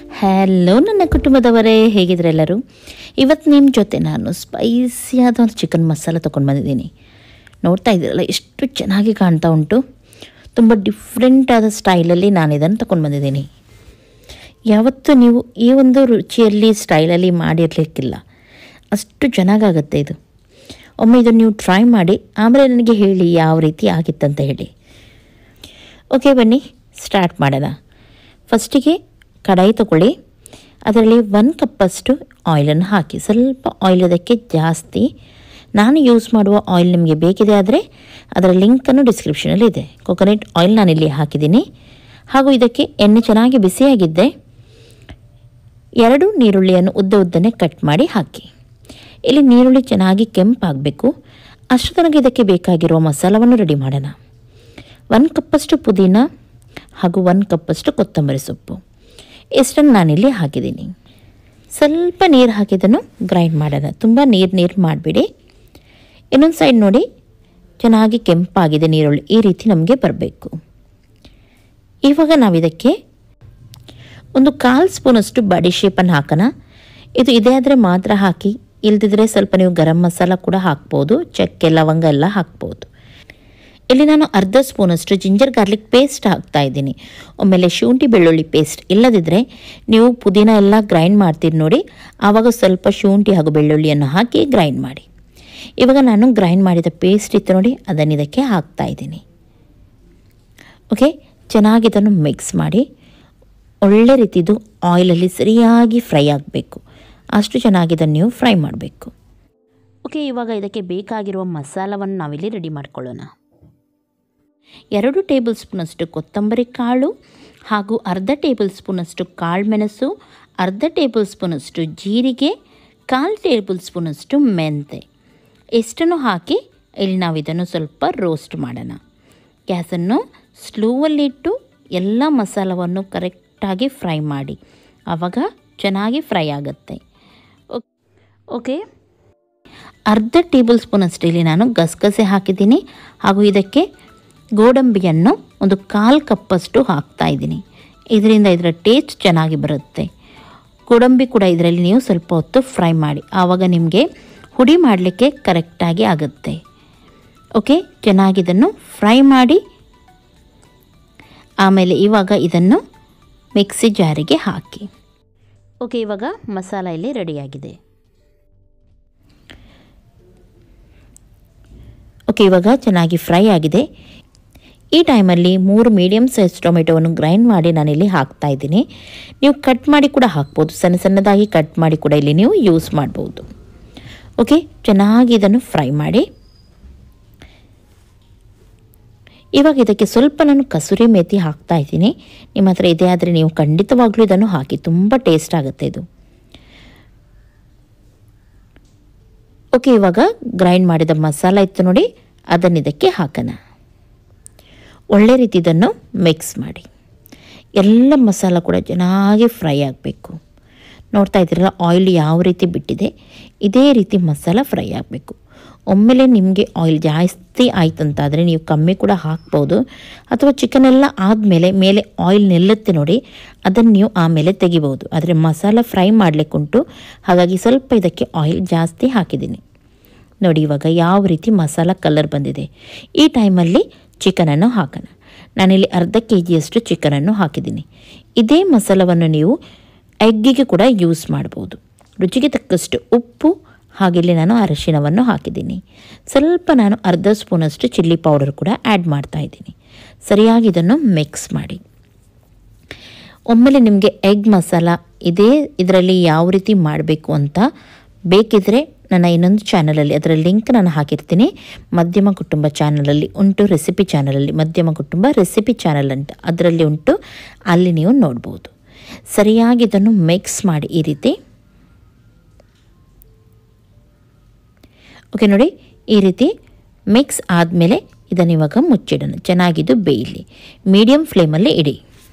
hello ನನ್ನ ಕುಟುಂಬದವರೇ ಹೇಗಿದ್ರೆ ಎಲ್ಲರೂ ಇವತ್ತು ನಿಮ್ಮ ಜೊತೆ ನಾನು ಸ್ಪೈಸಿಯಾದ ಒಂದು ಚಿಕನ್ ಮಸಾಲ ತೊಗೊಂಡು ಬಂದಿದ್ದೀನಿ ನೋಡ್ತಾ ಇದ್ದೀರಲ್ಲ ಎಷ್ಟು ಚೆನ್ನಾಗಿ ಕಾಣ್ತಾ ಉಂಟು ತುಂಬ ಡಿಫ್ರೆಂಟ್ ಆದ ಸ್ಟೈಲಲ್ಲಿ ನಾನು ಇದನ್ನು ತೊಗೊಂಡು ಬಂದಿದ್ದೀನಿ ಯಾವತ್ತೂ ನೀವು ಈ ಒಂದು ರುಚಿಯಲ್ಲಿ ಸ್ಟೈಲಲ್ಲಿ ಮಾಡಿರಲಿಕ್ಕಿಲ್ಲ ಅಷ್ಟು ಚೆನ್ನಾಗಾಗುತ್ತೆ ಇದು ಒಮ್ಮೆ ಇದನ್ನು ನೀವು ಟ್ರೈ ಮಾಡಿ ಆಮೇಲೆ ನನಗೆ ಹೇಳಿ ಯಾವ ರೀತಿ ಆಗಿತ್ತಂತ ಹೇಳಿ ಓಕೆ ಬನ್ನಿ ಸ್ಟಾರ್ಟ್ ಮಾಡೋಣ ಫಸ್ಟಿಗೆ ಕಡಾಯಿ ತಗೊಳ್ಳಿ ಅದರಲ್ಲಿ ಒನ್ ಕಪ್ಪಷ್ಟು ಆಯಿಲನ್ನು ಹಾಕಿ ಸ್ವಲ್ಪ ಆಯಿಲ್ ಅದಕ್ಕೆ ಜಾಸ್ತಿ ನಾನು ಯೂಸ್ ಮಾಡುವ ಆಯಿಲ್ ನಿಮಗೆ ಬೇಕಿದೆ ಆದರೆ ಅದರ ಲಿಂಕನ್ನು ಡಿಸ್ಕ್ರಿಪ್ಷನಲ್ಲಿ ಇದೆ ಕೊಕೊನೆಟ್ ಆಯಿಲ್ ನಾನಿಲ್ಲಿ ಹಾಕಿದ್ದೀನಿ ಹಾಗೂ ಇದಕ್ಕೆ ಎಣ್ಣೆ ಚೆನ್ನಾಗಿ ಬಿಸಿಯಾಗಿದ್ದೆ ಎರಡು ನೀರುಳ್ಳಿಯನ್ನು ಉದ್ದ ಉದ್ದನೆ ಕಟ್ ಮಾಡಿ ಹಾಕಿ ಇಲ್ಲಿ ನೀರುಳ್ಳಿ ಚೆನ್ನಾಗಿ ಕೆಂಪಾಗಬೇಕು ಅಷ್ಟು ತನಕ ಇದಕ್ಕೆ ಬೇಕಾಗಿರುವ ಮಸಾಲವನ್ನು ರೆಡಿ ಮಾಡೋಣ ಒಂದು ಕಪ್ಪಷ್ಟು ಪುದೀನ ಹಾಗೂ ಒಂದು ಕಪ್ಪಷ್ಟು ಕೊತ್ತಂಬರಿ ಸೊಪ್ಪು ಇಷ್ಟನ್ನು ನಾನಿಲ್ಲಿ ಹಾಕಿದ್ದೀನಿ ಸ್ವಲ್ಪ ನೀರು ಹಾಕಿದನ್ನು ಗ್ರೈಂಡ್ ಮಾಡೋಣ ತುಂಬ ನೀರು ನೀರು ಮಾಡಿಬಿಡಿ ಇನ್ನೊಂದು ಸೈಡ್ ನೋಡಿ ಚೆನ್ನಾಗಿ ಕೆಂಪಾಗಿದೆ ನೀರುಳ್ಳಿ ಈ ರೀತಿ ನಮಗೆ ಬರಬೇಕು ಇವಾಗ ನಾವು ಇದಕ್ಕೆ ಒಂದು ಕಾಲು ಸ್ಪೂನಷ್ಟು ಬಾಡಿ ಶೇಪನ್ನು ಹಾಕೋಣ ಇದು ಇದೆ ಆದರೆ ಮಾತ್ರ ಹಾಕಿ ಇಲ್ದಿದ್ರೆ ಸ್ವಲ್ಪ ನೀವು ಗರಂ ಮಸಾಲ ಕೂಡ ಹಾಕ್ಬೋದು ಚಕ್ಕೆ ಲವಂಗ ಎಲ್ಲ ಹಾಕ್ಬೋದು ಇಲ್ಲಿ ನಾನು ಅರ್ಧ ಸ್ಪೂನಷ್ಟು ಜಿಂಜರ್ ಗಾರ್ಲಿಕ್ ಪೇಸ್ಟ್ ಹಾಕ್ತಾ ಇದ್ದೀನಿ ಆಮೇಲೆ ಶುಂಠಿ ಬೆಳ್ಳುಳ್ಳಿ ಪೇಸ್ಟ್ ಇಲ್ಲದಿದ್ದರೆ ನೀವು ಪುದೀನ ಎಲ್ಲ ಗ್ರೈಂಡ್ ಮಾಡ್ತೀರಿ ನೋಡಿ ಆವಾಗ ಸ್ವಲ್ಪ ಶುಂಠಿ ಹಾಗೂ ಬೆಳ್ಳುಳ್ಳಿಯನ್ನು ಹಾಕಿ ಗ್ರೈಂಡ್ ಮಾಡಿ ಇವಾಗ ನಾನು ಗ್ರೈಂಡ್ ಮಾಡಿದ ಪೇಸ್ಟ್ ಇತ್ತು ನೋಡಿ ಅದನ್ನು ಇದಕ್ಕೆ ಹಾಕ್ತಾ ಇದ್ದೀನಿ ಓಕೆ ಚೆನ್ನಾಗಿ ಇದನ್ನು ಮಿಕ್ಸ್ ಮಾಡಿ ಒಳ್ಳೆ ರೀತಿದು ಆಯಿಲಲ್ಲಿ ಸರಿಯಾಗಿ ಫ್ರೈ ಆಗಬೇಕು ಅಷ್ಟು ಚೆನ್ನಾಗಿ ಇದನ್ನು ನೀವು ಫ್ರೈ ಮಾಡಬೇಕು ಓಕೆ ಇವಾಗ ಇದಕ್ಕೆ ಬೇಕಾಗಿರುವ ಮಸಾಲವನ್ನು ನಾವಿಲ್ಲಿ ರೆಡಿ ಮಾಡ್ಕೊಳ್ಳೋಣ ಎರಡು ಟೇಬಲ್ ಸ್ಪೂನಷ್ಟು ಕೊತ್ತಂಬರಿ ಕಾಳು ಹಾಗೂ ಅರ್ಧ ಟೇಬಲ್ ಸ್ಪೂನಷ್ಟು ಕಾಳುಮೆಣಸು ಅರ್ಧ ಟೇಬಲ್ ಸ್ಪೂನಷ್ಟು ಜೀರಿಗೆ ಕಾಲು ಟೇಬಲ್ ಸ್ಪೂನಷ್ಟು ಮೆಂತೆ ಇಷ್ಟನ್ನು ಹಾಕಿ ಇಲ್ಲಿ ನಾವು ಇದನ್ನು ಸ್ವಲ್ಪ ರೋಸ್ಟ್ ಮಾಡೋಣ ಗ್ಯಾಸನ್ನು ಸ್ಲೋವಲ್ಲಿಟ್ಟು ಎಲ್ಲ ಮಸಾಲವನ್ನು ಕರೆಕ್ಟಾಗಿ ಫ್ರೈ ಮಾಡಿ ಆವಾಗ ಚೆನ್ನಾಗಿ ಫ್ರೈ ಆಗುತ್ತೆ ಓಕೆ ಅರ್ಧ ಟೇಬಲ್ ಸ್ಪೂನಷ್ಟು ಇಲ್ಲಿ ನಾನು ಗಸಗಸೆ ಹಾಕಿದ್ದೀನಿ ಹಾಗೂ ಇದಕ್ಕೆ ಗೋಡಂಬಿಯನ್ನು ಒಂದು ಕಾಲು ಕಪ್ಪಷ್ಟು ಹಾಕ್ತಾ ಇದ್ದೀನಿ ಇದರಿಂದ ಇದರ ಟೇಸ್ಟ್ ಚೆನ್ನಾಗಿ ಬರುತ್ತೆ ಗೋಡಂಬಿ ಕೂಡ ಇದರಲ್ಲಿ ನೀವು ಸ್ವಲ್ಪ ಹೊತ್ತು ಫ್ರೈ ಮಾಡಿ ಆವಾಗ ನಿಮಗೆ ಹುಡಿ ಮಾಡಲಿಕ್ಕೆ ಕರೆಕ್ಟಾಗಿ ಆಗುತ್ತೆ ಓಕೆ ಚೆನ್ನಾಗಿ ಇದನ್ನು ಫ್ರೈ ಮಾಡಿ ಆಮೇಲೆ ಇವಾಗ ಇದನ್ನು ಮಿಕ್ಸಿ ಜಾರಿಗೆ ಹಾಕಿ ಓಕೆ ಇವಾಗ ಮಸಾಲ ಇಲ್ಲಿ ರೆಡಿಯಾಗಿದೆ ಓಕೆ ಇವಾಗ ಚೆನ್ನಾಗಿ ಫ್ರೈ ಆಗಿದೆ ಈ ಟೈಮಲ್ಲಿ ಮೂರು ಮೀಡಿಯಮ್ ಸೈಜ್ ಟೊಮೆಟೊವನ್ನು ಗ್ರೈಂಡ್ ಮಾಡಿ ನಾನಿಲ್ಲಿ ಹಾಕ್ತಾ ಇದ್ದೀನಿ ನೀವು ಕಟ್ ಮಾಡಿ ಕೂಡ ಹಾಕ್ಬೋದು ಸಣ್ಣ ಸಣ್ಣದಾಗಿ ಕಟ್ ಮಾಡಿ ಕೂಡ ಇಲ್ಲಿ ನೀವು ಯೂಸ್ ಮಾಡ್ಬೋದು ಓಕೆ ಚೆನ್ನಾಗಿ ಇದನ್ನು ಫ್ರೈ ಮಾಡಿ ಇವಾಗ ಇದಕ್ಕೆ ಸ್ವಲ್ಪ ನಾನು ಕಸೂರಿ ಮೇಥಿ ಹಾಕ್ತಾ ಇದ್ದೀನಿ ನಿಮ್ಮ ಹತ್ರ ಇದೆ ಆದರೆ ನೀವು ಖಂಡಿತವಾಗ್ಲೂ ಇದನ್ನು ಹಾಕಿ ತುಂಬ ಟೇಸ್ಟ್ ಆಗುತ್ತೆ ಇದು ಓಕೆ ಇವಾಗ ಗ್ರೈಂಡ್ ಮಾಡಿದ ಮಸಾಲ ಇತ್ತು ನೋಡಿ ಅದನ್ನು ಇದಕ್ಕೆ ಹಾಕೋಣ ಒಳ್ಳೆ ರೀತಿ ಇದನ್ನು ಮಿಕ್ಸ್ ಮಾಡಿ ಎಲ್ಲ ಮಸಾಲ ಕೂಡ ಚೆನ್ನಾಗಿ ಫ್ರೈ ಆಗಬೇಕು ನೋಡ್ತಾ ಇದ್ದೀರಲ್ಲ ಆಯಿಲ್ ಯಾವ ರೀತಿ ಬಿಟ್ಟಿದೆ ಇದೇ ರೀತಿ ಮಸಾಲ ಫ್ರೈ ಆಗಬೇಕು ಒಮ್ಮೆಲೆ ನಿಮಗೆ ಆಯಿಲ್ ಜಾಸ್ತಿ ಆಯ್ತಂತಾದರೆ ನೀವು ಕಮ್ಮಿ ಕೂಡ ಹಾಕ್ಬೋದು ಅಥವಾ ಚಿಕನ್ ಎಲ್ಲ ಆದಮೇಲೆ ಮೇಲೆ ಆಯಿಲ್ ನಿಲ್ಲುತ್ತೆ ನೋಡಿ ಅದನ್ನು ನೀವು ಆಮೇಲೆ ತೆಗಿಬೋದು ಆದರೆ ಮಸಾಲ ಫ್ರೈ ಮಾಡಲಿಕ್ಕುಂಟು ಹಾಗಾಗಿ ಸ್ವಲ್ಪ ಇದಕ್ಕೆ ಆಯಿಲ್ ಜಾಸ್ತಿ ಹಾಕಿದ್ದೀನಿ ನೋಡಿ ಇವಾಗ ಯಾವ ರೀತಿ ಮಸಾಲ ಕಲರ್ ಬಂದಿದೆ ಈ ಟೈಮಲ್ಲಿ ಚಿಕನನ್ನು ಹಾಕೋಣ ನಾನಿಲ್ಲಿ ಅರ್ಧ ಕೆ ಜಿಯಷ್ಟು ಚಿಕನನ್ನು ಹಾಕಿದ್ದೀನಿ ಇದೇ ಮಸಾಲವನ್ನು ನೀವು ಎಗ್ಗಿಗೆ ಕೂಡ ಯೂಸ್ ಮಾಡ್ಬೋದು ರುಚಿಗೆ ತಕ್ಕಷ್ಟು ಉಪ್ಪು ಹಾಗೆಲ್ಲಿ ನಾನು ಅರಿಶಿಣವನ್ನು ಹಾಕಿದ್ದೀನಿ ಸ್ವಲ್ಪ ನಾನು ಅರ್ಧ ಸ್ಪೂನಷ್ಟು ಚಿಲ್ಲಿ ಪೌಡರ್ ಕೂಡ ಆ್ಯಡ್ ಮಾಡ್ತಾ ಇದ್ದೀನಿ ಸರಿಯಾಗಿ ಇದನ್ನು ಮಿಕ್ಸ್ ಮಾಡಿ ಒಮ್ಮೆಲೆ ನಿಮಗೆ ಎಗ್ ಮಸಾಲ ಇದೇ ಇದರಲ್ಲಿ ಯಾವ ರೀತಿ ಮಾಡಬೇಕು ಅಂತ ಬೇಕಿದ್ರೆ ನನ್ನ ಇನ್ನೊಂದು ಚಾನಲಲ್ಲಿ ಅದರ ಲಿಂಕ್ ನಾನು ಹಾಕಿರ್ತೀನಿ ಮಧ್ಯಮ ಕುಟುಂಬ ಚಾನಲಲ್ಲಿ ಉಂಟು ರೆಸಿಪಿ ಚಾನಲಲ್ಲಿ ಮಧ್ಯಮ ಕುಟುಂಬ ರೆಸಿಪಿ ಚಾನಲ್ ಅಂತ ಅದರಲ್ಲಿ ಉಂಟು ಅಲ್ಲಿ ನೀವು ನೋಡ್ಬೋದು ಸರಿಯಾಗಿ ಇದನ್ನು ಮಿಕ್ಸ್ ಮಾಡಿ ಈ ರೀತಿ ಓಕೆ ನೋಡಿ ಈ ರೀತಿ ಮಿಕ್ಸ್ ಆದಮೇಲೆ ಇದನ್ನು ಇವಾಗ ಮುಚ್ಚಿಡೋಣ ಚೆನ್ನಾಗಿದ್ದು ಬೇಯಲಿ ಮೀಡಿಯಮ್ ಫ್ಲೇಮಲ್ಲಿ ಇಡಿ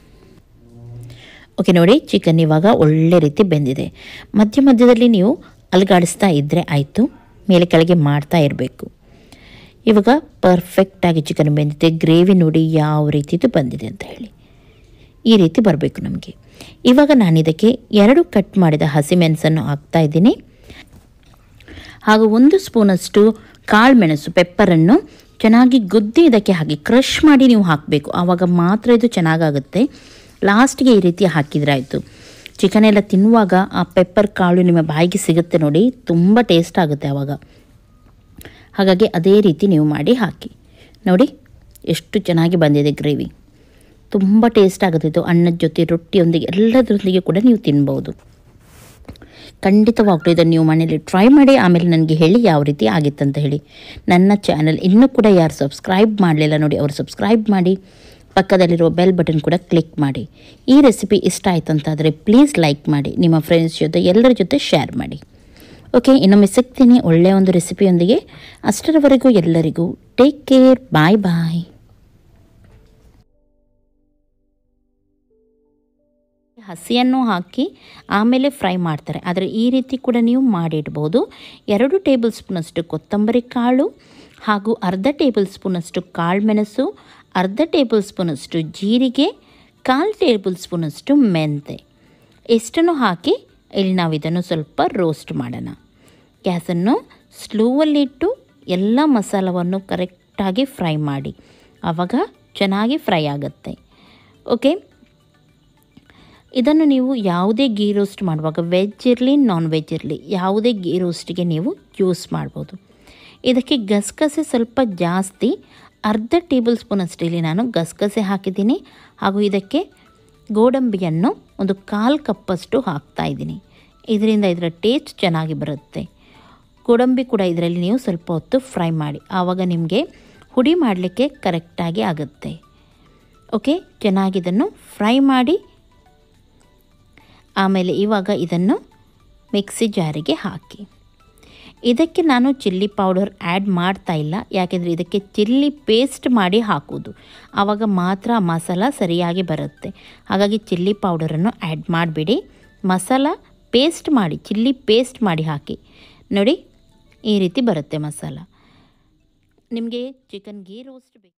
ಓಕೆ ನೋಡಿ ಚಿಕನ್ ಇವಾಗ ಒಳ್ಳೆ ರೀತಿ ಬೆಂದಿದೆ ಮಧ್ಯ ಮಧ್ಯದಲ್ಲಿ ನೀವು ಅಲುಗಾಡಿಸ್ತಾ ಇದ್ದರೆ ಆಯಿತು ಮೇಲೆ ಕೆಳಗೆ ಮಾಡ್ತಾ ಇರಬೇಕು ಇವಾಗ ಪರ್ಫೆಕ್ಟಾಗಿ ಚಿಕನ್ ಬೆಂದಿದೆ ಗ್ರೇವಿ ನೋಡಿ ಯಾವ ರೀತಿದು ಬಂದಿದೆ ಅಂತ ಹೇಳಿ ಈ ರೀತಿ ಬರಬೇಕು ನಮಗೆ ಇವಾಗ ನಾನು ಇದಕ್ಕೆ ಎರಡು ಕಟ್ ಮಾಡಿದ ಹಸಿಮೆಣಸನ್ನು ಹಾಕ್ತಾ ಇದ್ದೀನಿ ಹಾಗೂ ಒಂದು ಸ್ಪೂನಷ್ಟು ಕಾಳು ಮೆಣಸು ಪೆಪ್ಪರನ್ನು ಚೆನ್ನಾಗಿ ಗುದ್ದಿ ಇದಕ್ಕೆ ಹಾಕಿ ಕ್ರಷ್ ಮಾಡಿ ನೀವು ಹಾಕಬೇಕು ಆವಾಗ ಮಾತ್ರ ಇದು ಚೆನ್ನಾಗಾಗುತ್ತೆ ಲಾಸ್ಟ್ಗೆ ಈ ರೀತಿ ಹಾಕಿದ್ರೆ ಆಯಿತು ಚಿಕನ್ ಎಲ್ಲ ತಿನ್ನುವಾಗ ಆ ಪೆಪ್ಪರ್ ಕಾಳು ನಿಮ್ಮ ಬಾಯಿಗೆ ಸಿಗುತ್ತೆ ನೋಡಿ ತುಂಬ ಟೇಸ್ಟ್ ಆಗುತ್ತೆ ಆವಾಗ ಹಾಗಾಗಿ ಅದೇ ರೀತಿ ನೀವು ಮಾಡಿ ಹಾಕಿ ನೋಡಿ ಎಷ್ಟು ಚೆನ್ನಾಗಿ ಬಂದಿದೆ ಗ್ರೇವಿ ತುಂಬ ಟೇಸ್ಟ್ ಆಗುತ್ತೆ ಇದು ಅನ್ನದ ಜೊತೆ ರೊಟ್ಟಿಯೊಂದಿಗೆ ಎಲ್ಲದರೊಂದಿಗೆ ಕೂಡ ನೀವು ತಿನ್ಬೋದು ಖಂಡಿತವಾಗ್ಲೂ ಇದನ್ನು ನೀವು ಮನೇಲಿ ಟ್ರೈ ಮಾಡಿ ಆಮೇಲೆ ನನಗೆ ಹೇಳಿ ಯಾವ ರೀತಿ ಆಗಿತ್ತಂತ ಹೇಳಿ ನನ್ನ ಚಾನಲ್ ಇನ್ನೂ ಕೂಡ ಯಾರು ಸಬ್ಸ್ಕ್ರೈಬ್ ಮಾಡಲಿಲ್ಲ ನೋಡಿ ಅವರು ಸಬ್ಸ್ಕ್ರೈಬ್ ಮಾಡಿ ಪಕ್ಕದಲ್ಲಿರೋ ಬೆಲ್ ಬಟನ್ ಕೂಡ ಕ್ಲಿಕ್ ಮಾಡಿ ಈ ರೆಸಿಪಿ ಇಷ್ಟ ಆಯ್ತು ಅಂತಾದರೆ ಪ್ಲೀಸ್ ಲೈಕ್ ಮಾಡಿ ನಿಮ್ಮ ಫ್ರೆಂಡ್ಸ್ ಜೊತೆ ಎಲ್ಲರ ಜೊತೆ ಶೇರ್ ಮಾಡಿ ಓಕೆ ಇನ್ನೊಮ್ಮೆ ಸಿಗ್ತೀನಿ ಒಳ್ಳೆಯ ಒಂದು ರೆಸಿಪಿಯೊಂದಿಗೆ ಅಷ್ಟರವರೆಗೂ ಎಲ್ಲರಿಗೂ ಟೇಕ್ ಕೇರ್ ಬಾಯ್ ಬಾಯ್ ಹಸಿಯನ್ನು ಹಾಕಿ ಆಮೇಲೆ ಫ್ರೈ ಮಾಡ್ತಾರೆ ಆದರೆ ಈ ರೀತಿ ಕೂಡ ನೀವು ಮಾಡಿಡ್ಬೋದು ಎರಡು ಟೇಬಲ್ ಸ್ಪೂನಷ್ಟು ಕೊತ್ತಂಬರಿ ಕಾಳು ಹಾಗೂ ಅರ್ಧ ಟೇಬಲ್ ಸ್ಪೂನಷ್ಟು ಕಾಳುಮೆಣಸು ಅರ್ಧ ಟೇಬಲ್ ಸ್ಪೂನಷ್ಟು ಜೀರಿಗೆ ಕಾಲು ಟೇಬಲ್ ಸ್ಪೂನಷ್ಟು ಮೆಂತೆ ಇಷ್ಟನ್ನು ಹಾಕಿ ಇಲ್ಲಿ ನಾವು ಇದನ್ನು ಸ್ವಲ್ಪ ರೋಸ್ಟ್ ಮಾಡೋಣ ಗ್ಯಾಸನ್ನು ಸ್ಲೋವಲ್ಲಿಟ್ಟು ಎಲ್ಲ ಮಸಾಲವನ್ನು ಕರೆಕ್ಟಾಗಿ ಫ್ರೈ ಮಾಡಿ ಆವಾಗ ಚೆನ್ನಾಗಿ ಫ್ರೈ ಆಗುತ್ತೆ ಓಕೆ ಇದನ್ನು ನೀವು ಯಾವುದೇ ಗೀ ರೋಸ್ಟ್ ಮಾಡುವಾಗ ವೆಜ್ ಇರಲಿ ನಾನ್ ವೆಜ್ ಇರಲಿ ಯಾವುದೇ ಗೀ ರೋಸ್ಟಿಗೆ ನೀವು ಯೂಸ್ ಮಾಡ್ಬೋದು ಇದಕ್ಕೆ ಗಸಗಸೆ ಸ್ವಲ್ಪ ಜಾಸ್ತಿ ಅರ್ಧ ಟೇಬಲ್ ಸ್ಪೂನ್ ಅಷ್ಟಿಲ್ಲಿ ನಾನು ಗಸಗಸೆ ಹಾಕಿದ್ದೀನಿ ಹಾಗೂ ಇದಕ್ಕೆ ಗೋಡಂಬಿಯನ್ನು ಒಂದು ಕಾಲು ಕಪ್ಪಷ್ಟು ಹಾಕ್ತಾ ಇದ್ದೀನಿ ಇದರಿಂದ ಇದರ ಟೇಸ್ಟ್ ಚೆನ್ನಾಗಿ ಬರುತ್ತೆ ಗೋಡಂಬಿ ಕೂಡ ಇದರಲ್ಲಿ ನೀವು ಸ್ವಲ್ಪ ಹೊತ್ತು ಫ್ರೈ ಮಾಡಿ ಆವಾಗ ನಿಮಗೆ ಹುಡಿ ಮಾಡಲಿಕ್ಕೆ ಕರೆಕ್ಟಾಗಿ ಆಗುತ್ತೆ ಓಕೆ ಚೆನ್ನಾಗಿ ಇದನ್ನು ಫ್ರೈ ಮಾಡಿ ಆಮೇಲೆ ಇವಾಗ ಇದನ್ನು ಮಿಕ್ಸಿ ಜಾರಿಗೆ ಹಾಕಿ ಇದಕ್ಕೆ ನಾನು ಚಿಲ್ಲಿ ಪೌಡರ್ ಆ್ಯಡ್ ಮಾಡ್ತಾ ಇಲ್ಲ ಯಾಕೆಂದರೆ ಇದಕ್ಕೆ ಚಿಲ್ಲಿ ಪೇಸ್ಟ್ ಮಾಡಿ ಹಾಕೋದು ಆವಾಗ ಮಾತ್ರ ಆ ಮಸಾಲ ಸರಿಯಾಗಿ ಬರುತ್ತೆ ಹಾಗಾಗಿ ಚಿಲ್ಲಿ ಪೌಡರನ್ನು ಆ್ಯಡ್ ಮಾಡಿಬಿಡಿ ಮಸಾಲ ಪೇಸ್ಟ್ ಮಾಡಿ ಚಿಲ್ಲಿ ಪೇಸ್ಟ್ ಮಾಡಿ ಹಾಕಿ ನೋಡಿ ಈ ರೀತಿ ಬರುತ್ತೆ ಮಸಾಲ ನಿಮಗೆ ಚಿಕನ್ ಗೀ ರೋಸ್ಟ್ ಬೇಕು